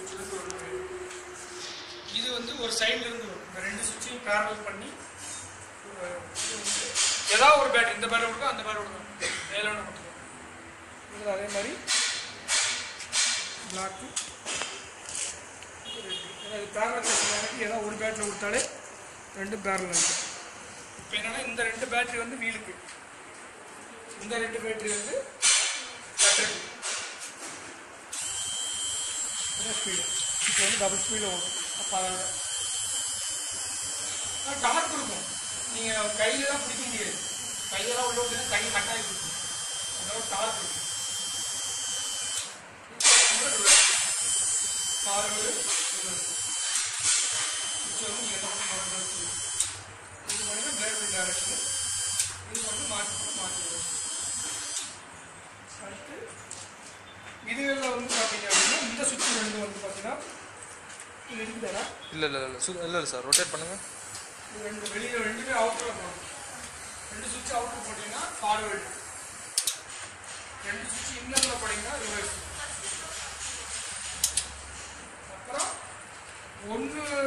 சுவிட்சிலிருந்து வருது இது வந்து ஒரு சைடுல இருந்து வரும் இந்த ரெண்டு சுவிட்சையும் பேரல் பண்ணி ஒரு- இது வந்து ஏதாவது ஒரு பேட்டரி இந்த பேட்டரி கொடுக்கும் அந்த பேட்டரி கொடுக்கும் மேலே மட்டும் இது அதே மாதிரி பிளாக்கு இது பேரல் எனக்கு ஏதாவது ஒரு பேட்டரி கொடுத்தாலே ரெண்டு பேரல் இருக்கும் இப்போ என்னன்னா இந்த ரெண்டு பேட்டரி வந்து வீலுக்கு இந்த ரெண்டு பேட்டரி வந்து பேட்டரி ஸ்பீடு இப்போ வந்து டபுள் ஸ்பீடில் ஓடும் அப்போ அதோட டார்க் இருக்கும் நீங்கள் கையில் தான் பிடிக்க முடியாது கையெல்லாம் உள்ள விட்டு கை கட்டாயி இருக்கும் அதோட டார்க் இருக்கும் கார் வந்து இது இருக்கும். இது வந்து நீங்கள் என்ன பண்ணணும் இது வந்து பிளேட் டைரக்ஷன் இது வந்து மாற்றி மாற்றி அடுத்து இதுகளில் வந்து பார்த்தீங்க அப்படின்னா இந்த சுவிட்ச் ரெண்டு வந்து பார்த்தீங்கன்னா இது இருக்குதாடா இல்லை இல்லை இல்லை சு இல்லை இல்லை சார் ரொட்டேட் பண்ணுங்கள் இது ரெண்டு வெளியில் ரெண்டுமே அவுட்டரில் போகணும் ரெண்டு சுவிட்ச் அவுட்டர் போட்டிங்கன்னா ஃபார்வேர்டு ரெண்டு சுவிட்ச் இன்னரில் போட்டிங்கன்னா ரிவர்ஸ் அப்புறம் ஒன்று